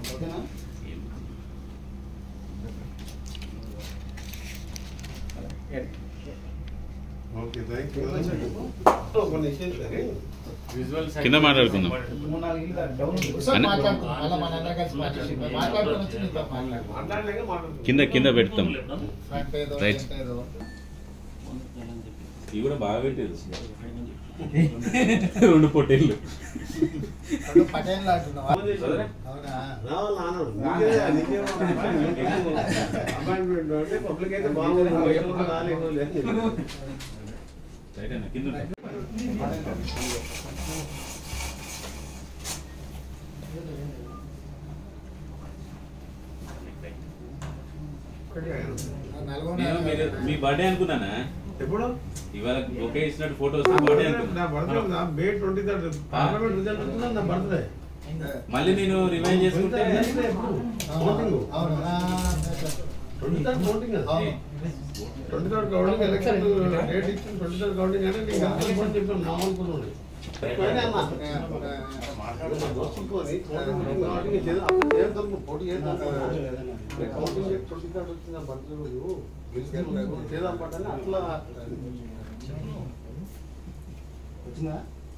ఓకేనా okay thank you కొన్ని విషయాలు సరే కింద మాట్లాడుకుందాం మూడు నాలుగు ఇల్లు డౌన్ ఉంది. ఒకసారి అన్న- మాట్లాడుకుందాం. మళ్ళా మన అందరం కలిసి మాట్లాడుకుందాం. మాట్లాడుకొని వచ్చి నీతో మాట్లాడుకుందాం. మాట్లాడలేక మాట్లాడుతున్నాం కింద కింద పెడతాం ఫ్రంట్ ఏదో, Right. వెనక ఏదో. ఇవి కూడా బాగా పెట్టేది రెండు పొట్టేళ్ళు రెండు పటేన్లు అంటున్నావా? చదవరా? అవునా? రావాలి నాన్న నీకే నీకేమో అపాయింట్మెంట్ అంటే పబ్లిక్ అయితే బాగుంది ఎవరు రాలేదు లేదు రైట్ అన్న, కింద ఉండు. నల్గొండ నేను మీరు మీ బర్త్డే అనుకున్నానా ఎప్పుడు ఇవాళ ఒకే ఇచ్చినట్టు ఫోటోస్ బర్త్డే నా అనుకున్నా birthday May twenty third parliament result వస్తుందా నా బర్త్డే మళ్ళీ నేను రివైండ్ చేసుకుంటే ఓటింగ్ అవును. ఆ, ట్వంటీ థర్డ్ ఓటింగ్ అవును. Twenty third counting election date ఇచ్చింది ట్వంటీ థర్డ్ కౌంటింగ్ అంటే నీకు అనుకోని చెప్పాను నా అనుకున్నాను పోయినా అన్న మా దోస్తులతోని కౌంటింగ్ కౌంటింగ్ చేద్దాం. అప్పుడు చేద్దాం, పోటీ చేద్దాం. కౌంటింగ్ డేట్ ట్వంటీ థర్డ్ వచ్చింది నా బర్త్డే రోజు గెలిస్తే చేద్దాం పట్టని అట్లా వచ్చిందా?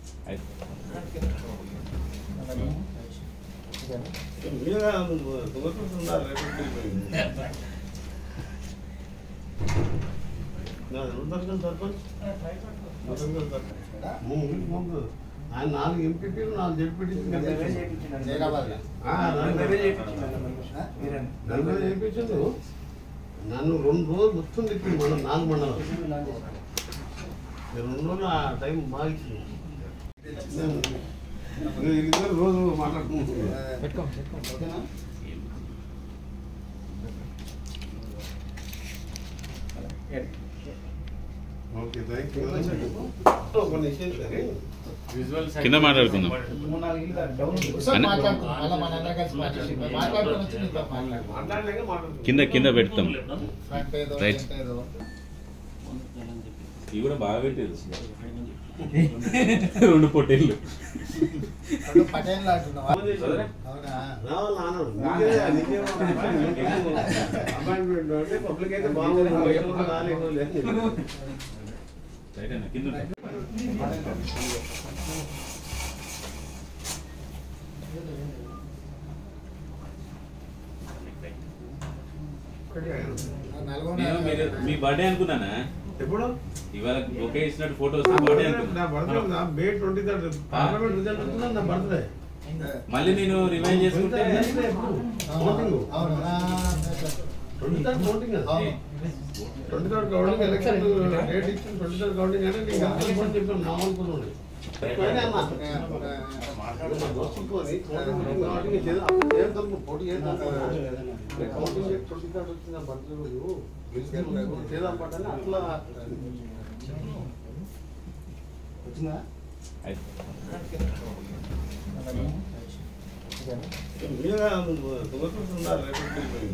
మీరుగా తుమ్మతులు ఉన్నారు రేపు ఉత్తరకాండ్ సర్పంచ్ ఉత్తరకాండ్ సర్పంచ్ ముందు ముందు ఆయన నాలుగు ఎంపీటీలు నాలుగు జడ్పీటీలు జైరాబాద్లో. నలభై చేయించు నన్ను రెండు రోజులు మొత్తం తిప్పింది మనం నాలుగు మండలం నేను రెండు రోజులు ఆ టైం బాగా ఇచ్చింది నేను ఇద్దరు రోజు మాట్లాడుకుంటున్నాను పెట్టుకోం, పెట్టుకోం. ఓకేనా? ఓకే థ్యాంక్ యూ కొన్ని విషయాలు సరే కింద మాట్లాడుకుందాం మూడు నాలుగు ఇల్లు డౌన్ ఉంది. ఒకసారి అన్న- మాట్లాడుకుందాం. మళ్ళా మన అందరం కలిసి మాట్లాడుకుందాం. మాట్లాడుకొని వచ్చి నీతో మాట్లాడుకుందాం. మాట్లాడలేక మాట్లాడుతున్నాం కింద కింద పెడతాం ఫ్రంట్ ఏదో, Right. వెనక ఏదో. ఇవి కూడా బాగా పెట్టేది రెండు పొట్టేళ్ళు రెండు పటేన్లు అంటున్నావా? చదవరా? అవునా? రావాలి నాన్న నీకే నీకేమో అపాయింట్మెంట్ అంటే పబ్లిక్ అయితే బాగుంది ఎవరు రాలేదు లేదు రైట్ అన్న, కింద ఉండు. నల్గొండ నేను మీరు మీ బర్త్డే అనుకున్నానా ఎప్పుడు ఇవాళ ఒకే ఇచ్చినట్టు ఫోటోస్ బర్త్డే నా బర్త్డే అనుకున్నా May twenty third parliament result వస్తుందా నా బర్త్డే మళ్ళీ నేను రివైండ్ చేసుకుంటే ఓటింగ్ అవును. ఆ, ట్వంటీ థర్డ్ కౌంటింగ్ అవును. Twenty third counting election date ఇచ్చింది ట్వంటీ థర్డ్ కౌంటింగ్ అంటే నీకు అనుకోని చెప్పాను నా అనుకున్నాను పోయినా అన్న మా దోస్తులతోని కౌంటింగ్ కౌంటింగ్ చేద్దాం. అప్పుడు చేద్దాం, పోటీ చేద్దాం. కౌంటింగ్ డేట్ ట్వంటీ థర్డ్ వచ్చింది నా బర్త్డే రోజు గెలిస్తే చేద్దాం పట్టని అట్లా వచ్చిందా? మీరుగా తుమ్మతులు ఉన్నారు రేపు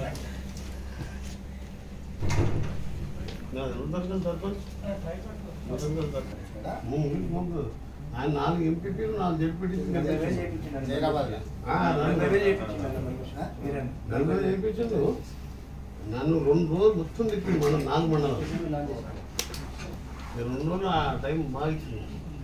ఉత్తరకాండ్ సర్పంచ్ ఉత్తరకాండ్ సర్పంచ్ ముందు ముందు ఆయన నాలుగు ఎంపీటీలు నాలుగు జడ్పీటీలు జైరాబాద్లో. నలభై చేయించు నన్ను రెండు రోజులు మొత్తం తిప్పింది మనం నాలుగు మండలం నేను రెండు రోజులు ఆ టైం బాగా ఇచ్చింది